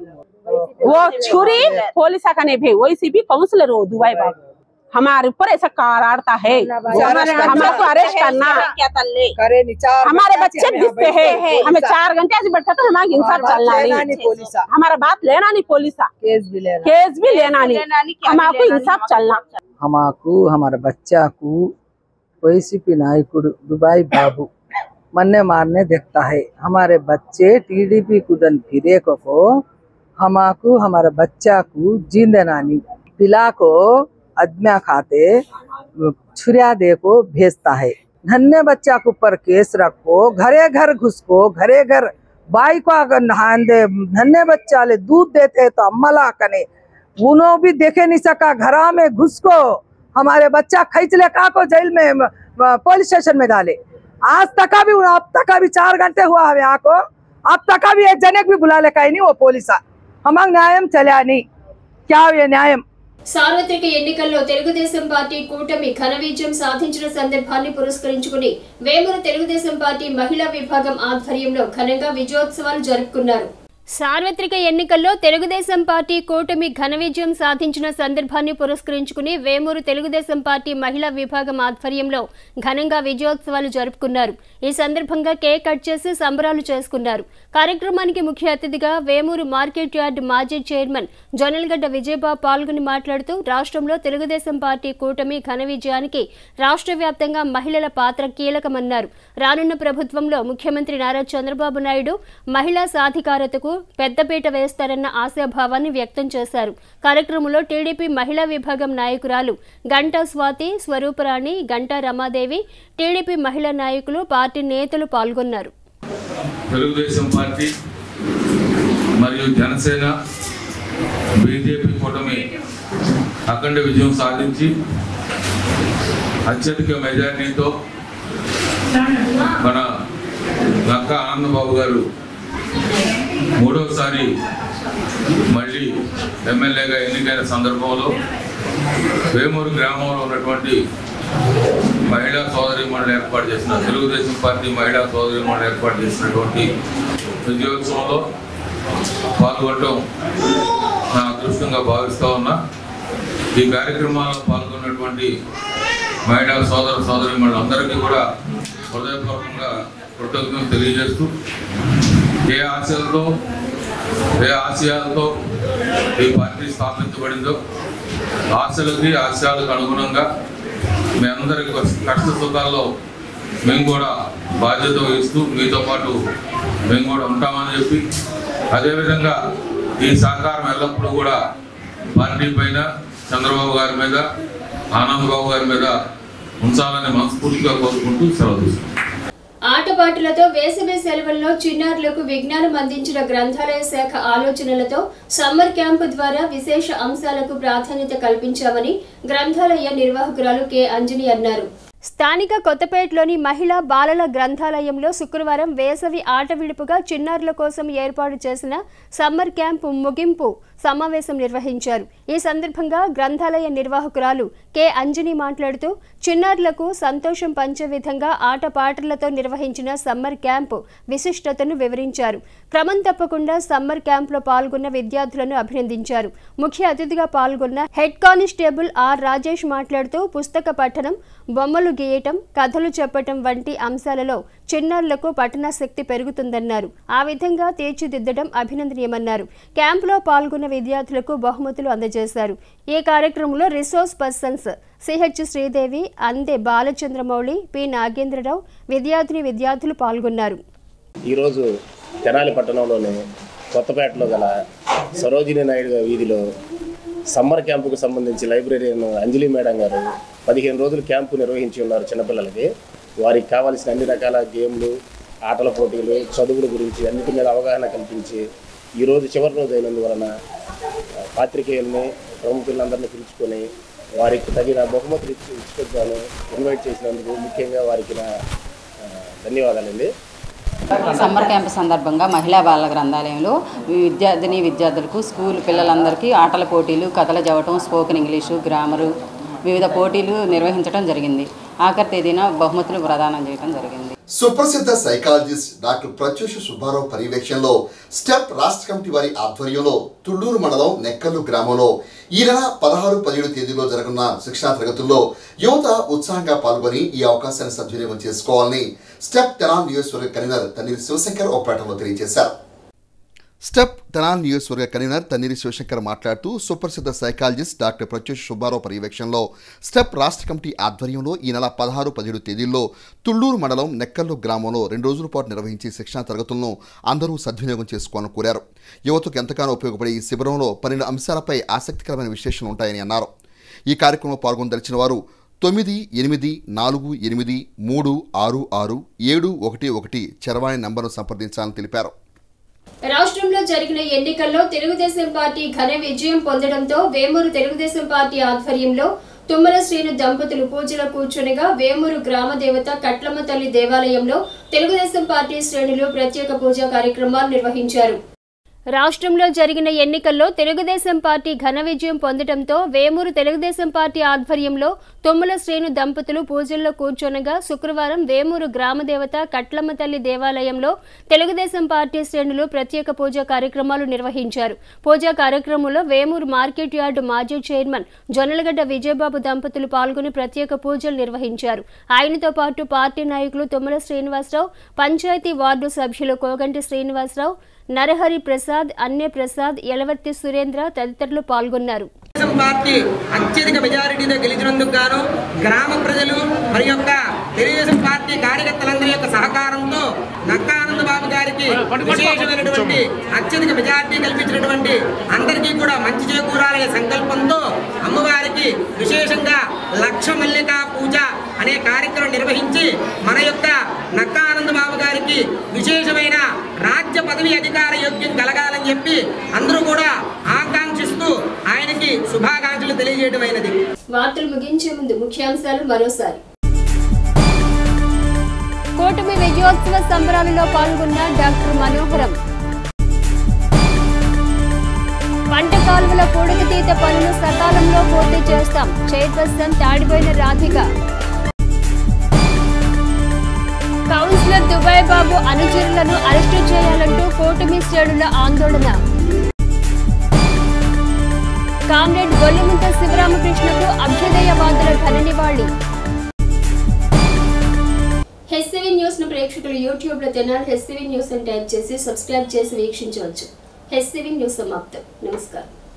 वो छुरी पुलिस का नहीं भाई वही भी काउंसलर हो दुबई बाबू हमारे ऊपर ऐसा करारता है हमको अरेस्ट करना हमारे बच्चे दिखते हैं हमें चार घंटे से बैठा तो हमारा इंसाफ चलना नहीं हमारा बात लेना नहीं पुलिस केस भी लेना केस भी लेना नहीं हमको इंसाफ चलना
हमाకు हमारे बच्चा को వైసీపీ నాయకుడు దుబాయ్ బాబు मन्ने मारने देखता है हमारे बच्चे टीडीपी कुदन फिरे को हमाको हमारे बच्चा को जींदे नानी पिला को अदमिया खाते छुरिया दे को भेजता है धन्य बच्चा के ऊपर केस रखो घरे घर घुसको घरे घर बाई को अगर नहान दे धन्य बच्चा ले दूध देते तो अम्मला कने उनो भी देखे नहीं सका घरा में घुसको हमारे बच्चा खींच ले का को जेल में पुलिस स्टेशन में डाले आज तक भी अब तक भी चार घंटे हुआ है यहाँ को अब तक भी एक जने भी बुला ले कहीं नहीं वो पुलिस हमारा न्याय चला नहीं क्या ये न्याय
సార్వత్రిక ఎన్నికల్లో తెలుగుదేశం పార్టీ కూటమి ఘన విజయం సాధించిన సందర్భాన్ని పురస్కరించుకుని వేమూరు తెలుగుదేశం పార్టీ మహిళా విభాగం ఆధ్వర్యంలో ఘనంగా విజయోత్సవాలు జరుపుకున్నారు సార్వత్రిక ఎన్నికల్లో తెలుగుదేశం పార్టీ కూటమి ఘన విజయం సాధించిన సందర్భాన్ని పురస్కరించుకుని వేమూరు తెలుగుదేశం పార్టీ మహిళా విభాగం ఆధ్వర్యంలో ఘనంగా విజయోత్సవాలు జరుపుకున్నారు ఈ సందర్భంగా కేక్ కట్ చేసి సంబరాలు చేసుకున్నారు కార్యక్రమానికి ముఖ్య అతిథిగా వేమూరు మార్కెట్ యార్డ్ మాజీ చైర్మన్ జొన్నలగడ్డ విజయబాబు పాల్గొని మాట్లాడుతూ రాష్ట్రంలో తెలుగుదేశం పార్టీ కూటమి ఘన విజయానికి రాష్ట్ర వ్యాప్తంగా మహిళల పాత్ర కీలకమన్నారు రానున్న ప్రభుత్వంలో ముఖ్యమంత్రి నారా చంద్రబాబు నాయుడు మహిళా సాధికారతకు పెద్దపీట వేస్తారన్న ఆశాభావాన్ని వ్యక్తం చేశారు కార్యక్రమంలో టీడీపీ మహిళా విభాగం నాయకురాలు గంటా స్వాతి స్వరూపరాణి గంటా రమాదేవి టీడీపీ మహిళా నాయకులు పార్టీ నేతలు పాల్గొన్నారు
తెలుగుదేశం పార్టీ మరియు జనసేన బీజేపీ కూటమి అఖండ విజయం సాధించి అత్యధిక మెజార్టీతో మన నక్క ఆనందబాబు గారు మూడవసారి మళ్ళీ ఎమ్మెల్యేగా ఎన్నికైన సందర్భంలో వేమూరు గ్రామంలో ఉన్నటువంటి మహిళా సోదరి మండలి ఏర్పాటు చేసిన తెలుగుదేశం పార్టీ మహిళా సోదరి మండలి ఏర్పాటు చేసినటువంటి విజయోత్సవంలో పాల్గొనడం నా అదృష్టంగా భావిస్తూ ఉన్నా ఈ కార్యక్రమాల్లో పాల్గొన్నటువంటి మహిళా సోదర సోదరి అందరికీ కూడా హృదయపూర్వకంగా కృతజ్ఞతలు తెలియజేస్తూ ఏ ఆశలతో ఏ ఆశయాలతో ఈ పార్టీ స్థాపించబడిందో ఆశలకి ఆశయాలకు అనుగుణంగా మీ అందరి కష్ట సుఖాల్లో మేము కూడా బాధ్యత వహిస్తూ మీతో పాటు మేము కూడా ఉంటామని చెప్పి అదేవిధంగా ఈ సహకారం ఎల్లప్పుడూ కూడా పార్టీ పైన చంద్రబాబు గారి మీద ఆనందబాబు గారి మీద ఉంచాలని మనస్ఫూర్తిగా కోరుకుంటూ సెలవు తీసుకుంటాం
ఆటపాటలతో వేసవి సెలవుల్లో చిన్నారులకు విజ్ఞానం అందించిన గ్రంథాలయ శాఖ ఆలోచనలతో సమ్మర్ క్యాంపు ద్వారా విశేష అంశాలకు ప్రాధాన్యత కల్పించామని గ్రంథాలయ నిర్వాహకురాలు కె అంజని అన్నారు స్థానిక కొత్తపేటలోని మహిళా బాలల గ్రంథాలయంలో శుక్రవారం వేసవి ఆట విడుపుగా చిన్నారుల కోసం ఏర్పాటు చేసిన సమ్మర్ క్యాంపు ముగింపు సమావేశం నిర్వహించారు ఈ సందర్భంగా గ్రంథాలయ నిర్వాహకురాలు కె అంజని మాట్లాడుతూ చిన్నారులకు సంతోషం పంచే విధంగా ఆట పాటలతో నిర్వహించిన సమ్మర్ క్యాంపు విశిష్టతను వివరించారు క్రమం తప్పకుండా సమ్మర్ క్యాంపులో పాల్గొన్న విద్యార్థులను అభినందించారు ముఖ్య అతిథిగా పాల్గొన్న హెడ్ కానిస్టేబుల్ ఆర్ రాజేష్ మాట్లాడుతూ పుస్తక పఠనం బొమ్మలు గీయటం కథలు చెప్పటం వంటి అంశాలలో చిన్నారులకు పఠనాశక్తి పెరుగుతుందన్నారు ఆ విధంగా తీర్చిదిద్దడం అభినందనీయమన్నారు క్యాంపులో పాల్గొన్న విద్యార్థులకు బహుమతులు అందజేశారు ఈ కార్యక్రమంలో రిసోర్స్ పర్సన్స్ సిహెచ్ శ్రీదేవి అందే బాలచంద్రమౌళి పి నాగేంద్రరావు విద్యార్థిని విద్యార్థులు పాల్గొన్నారు
ఈరోజు తెనాలి పట్టణంలోని కొత్తపేటలో గల సరోజిని నాయుడు గారి వీధిలో సమ్మర్ క్యాంపుకు సంబంధించి లైబ్రరీయన్ అంజలి మేడం గారు పదిహేను రోజులు క్యాంపు నిర్వహించి ఉన్నారు చిన్నపిల్లలకి వారికి కావాల్సిన అన్ని రకాల గేమ్లు ఆటల పోటీలు చదువుల గురించి అన్నిటి మీద అవగాహన కల్పించి ఈరోజు చివరి రోజు అయినందువలన ఆ, పాత్రికేయుల్ని ప్రముఖులందరినీ పిలుచుకొని వారికి తగిన బహుమతులు ఇచ్చి ఇచ్చుకొచ్చాను ఇన్వైట్ చేసినందుకు ముఖ్యంగా వారికి నా ఆ, ధన్యవాదాలండి
సమ్మర్ క్యాంప్ సందర్భంగా మహిళా బాల గ్రంథాలయంలో విద్యార్థిని విద్యార్థులకు స్కూల్ పిల్లలందరికీ ఆటల పోటీలు కథల చదవటం స్పోకెన్ ఇంగ్లీషు గ్రామరు వివిధ పోటీలు నిర్వహించడం జరిగింది ఆఖరి తేదీన బహుమతులు ప్రదానం చేయడం జరిగింది
సుప్రసిద్ధ సైకాలజిస్ట్ డాక్టర్ ప్రత్యూష సుబ్బారావు పర్యవేక్షణలో స్టెప్ రాష్ట్ర కమిటీ వారి ఆధ్వర్యంలో తుళ్ళూరు మండలం నెక్కల్లు గ్రామంలో ఈ నెల పదహారు పదిహేడు తేదీలో జరగనున్న శిక్షణా తరగతుల్లో యువత ఉత్సాహంగా పాల్గొని ఈ అవకాశాన్ని సద్వినియోగం చేసుకోవాలని స్టెప్ తెనాల్ నియోజకవర్గ కన్వీనర్ తన్నీరు శివశంకర్ ఒక ప్రకటనలో తెలియజేశారు స్టెప్ తెనాల్ నియోజకవర్గ కన్వీనర్ తన్నీరి శివశంకర్ మాట్లాడుతూ సుప్రసిద్ధ సైకాలజిస్ట్ డాక్టర్ ప్రత్యూష్ సుబ్బారావు పర్యవేక్షణలో స్టెప్ రాష్ట్ర కమిటీ ఆధ్వర్యంలో ఈ నెల పదహారు పదిహేడు తేదీల్లో తుళ్ళూరు మండలం నెక్కల్లు గ్రామంలో రెండు రోజుల పాటు నిర్వహించే శిక్షణా తరగతులను అందరూ సద్వినియోగం చేసుకోవాలని కోరారు యువతకు ఎంతగానో ఉపయోగపడే ఈ శిబిరంలో పన్నెండు అంశాలపై ఆసక్తికరమైన విశ్లేషణలు ఉంటాయని అన్నారు ఈ కార్యక్రమంలో పాల్గొనదలిచిన వారు తొమ్మిది ఎనిమిది నాలుగు ఎనిమిది మూడు ఆరు ఆరు ఏడు ఒకటి ఒకటి చరవాణి నంబర్ను సంప్రదించాలని తెలిపారు
రాష్ట్రంలో జరిగిన ఎన్నికల్లో తెలుగుదేశం పార్టీ ఘన విజయం పొందడంతో వేమూరు తెలుగుదేశం పార్టీ ఆధ్వర్యంలో తుమ్మల శ్రీను దంపతులు పూజలో కూర్చునగా వేమూరు గ్రామ దేవత కట్లమ్మ తల్లి దేవాలయంలో తెలుగుదేశం పార్టీ శ్రేణులు ప్రత్యేక పూజా కార్యక్రమాలు నిర్వహించారు రాష్ట్రంలో జరిగిన ఎన్నికల్లో తెలుగుదేశం పార్టీ ఘన విజయం పొందడంతో వేమూరు తెలుగుదేశం పార్టీ ఆధ్వర్యంలో తుమ్మల శ్రేణు దంపతులు పూజల్లో కూర్చొనగా శుక్రవారం వేమూరు గ్రామదేవత కట్లమ్మ తల్లి దేవాలయంలో తెలుగుదేశం పార్టీ శ్రేణులు ప్రత్యేక పూజా కార్యక్రమాలు నిర్వహించారు పూజా కార్యక్రమంలో వేమూరు మార్కెట్ యార్డు మాజీ చైర్మన్ జొన్నలగడ్డ విజయబాబు దంపతులు పాల్గొని ప్రత్యేక పూజలు నిర్వహించారు ఆయనతో పాటు పార్టీ నాయకులు తుమ్మల శ్రీనివాసరావు పంచాయతీ వార్డు సభ్యులు కోగంటి శ్రీనివాసరావు నరహరి ప్రసాద్ అన్య ప్రసాద్ యలవర్తి సురేంద్ర తదితరులు పాల్గొన్నారు
తెలుగుదేశం పార్టీ అత్యధిక మెజారిటీతో గెలిచినందుకు గాను గ్రామ ప్రజలు మరి యొక్క తెలుగుదేశం పార్టీ కార్యకర్తలందరి యొక్క సహకారంతో నక్కా ఆనంద్ బాబు గారికి విశేషమైనటువంటి అత్యధిక మెజారిటీ కల్పించినటువంటి అందరికీ కూడా మంచి చేకూరాలనే సంకల్పంతో అమ్మవారికి విశేషంగా లక్ష మల్లికా పూజ అనే కార్యక్రమం నిర్వహించి మన యొక్క నక్కా ఆనంద్ బాబు గారికి విశేషమైన రాజ్య పదవి అధికార యోగ్యం కలగాలని చెప్పి అందరూ కూడా ఆకాంక్షిస్తూ ఆయనకి శుభాకాంక్షలు తెలియజేయడం అయినది
వార్తలు ముగించే ముందు ముఖ్యాంశాలు మరోసారి కూటమి విజయోత్సవ సంబరాలలో పాల్గొన్న డాక్టర్ మనోహరం పంట కాలువల పూడికతీత పనులు సకాలంలో పూర్తి చేస్తాం chairperson తాడిపోయిన Radhika councillor Dubai Babu అనుచరులను అరెస్టు చేయాలంటూ కూటమి శ్రేణుల ఆందోళన కామ్రేడ్ గొల్లిముంత శివరామకృష్ణకు అభ్యుదయవాదుల ఘన నివాళి హెస్సివి న్యూస్ ను ప్రేక్షకులు యూట్యూబ్ లో తెనాలి హెస్సివి న్యూస్ అని టైప్ చేసి సబ్స్క్రైబ్ చేసి వీక్షించవచ్చు హెస్సివి న్యూస్ సమాప్తం నమస్కారం